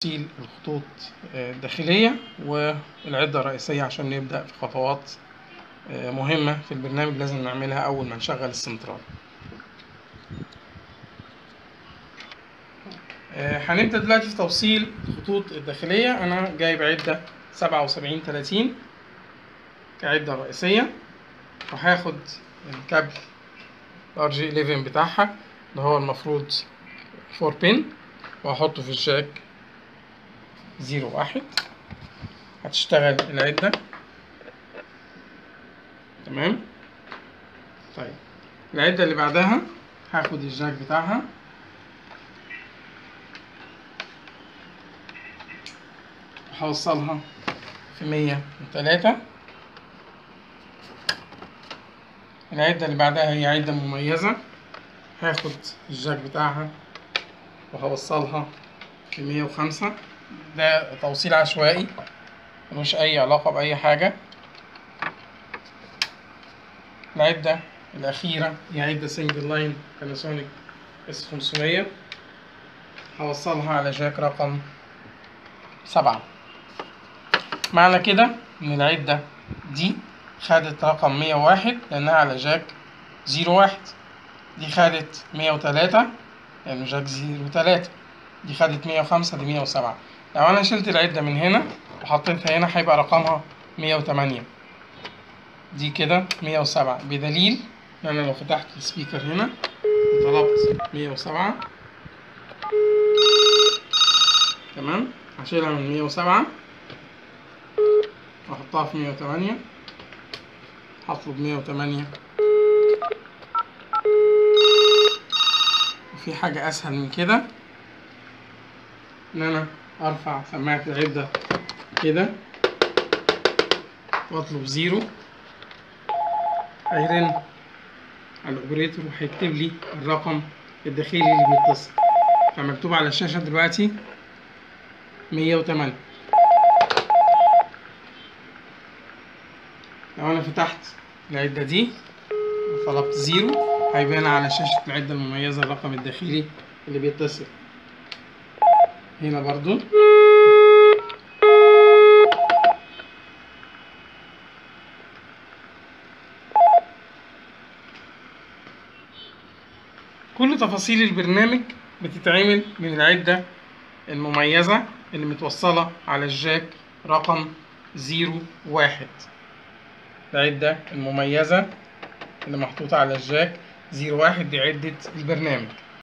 تفصيل الخطوط الداخلية والعدة الرئيسية عشان نبدأ في خطوات مهمة في البرنامج لازم نعملها أول ما نشغل السنترال هنبدأ دلوقتي في توصيل الخطوط الداخلية أنا جايب عدة سبعة وسبعين تلاتين كعدة رئيسية وهاخد الكابل ار جي 11 بتاعها اللي هو المفروض 4 بين وهحطه في الجاك زيرو واحد هتشتغل العدة تمام طيب العدة اللي بعدها هاخد الجاك بتاعها وهوصلها في مية وتلاتة العدة اللي بعدها هي عدة مميزة هاخد الجاك بتاعها وهوصلها في مية وخمسة ده توصيل عشوائي ملوش أي علاقة بأي حاجة العدة الأخيرة هي عدة سنجل لاين باناسونيك اس 500 هوصلها على جاك رقم سبعة معنى كده إن العدة دي خدت رقم مية واحد لأنها على جاك زيرو واحد دي خدت مية وتلاتة لأنه جاك زيرو تلاتة دي خدت مية وخمسة دي مية وسبعة لو أنا شلت العدة من هنا وحطيتها هنا هيبقى رقمها مية وتمانية دي كده مية وسبعة بدليل إن أنا لو فتحت السبيكر هنا وطلبت مية وسبعة تمام هشيلها من مية وسبعة وأحطها في مية وتمانية هطلب مية وتمانية وفي حاجة أسهل من كده إن أنا أرفع سماعة العدة كده وأطلب زيرو هيرن على الأوبريتور وهيكتب لي الرقم الداخلي اللي بيتصل فمكتوب على الشاشة دلوقتي مية وتمانية لو أنا فتحت العدة دي وطلبت زيرو هيبان على شاشة العدة المميزة الرقم الداخلي اللي بيتصل هنا برضو كل تفاصيل البرنامج بتتعمل من العدة المميزة اللي متوصلة على الجاك رقم زيرو واحد العدة المميزة اللي محطوطة على الجاك زيرو واحد دي عدة البرنامج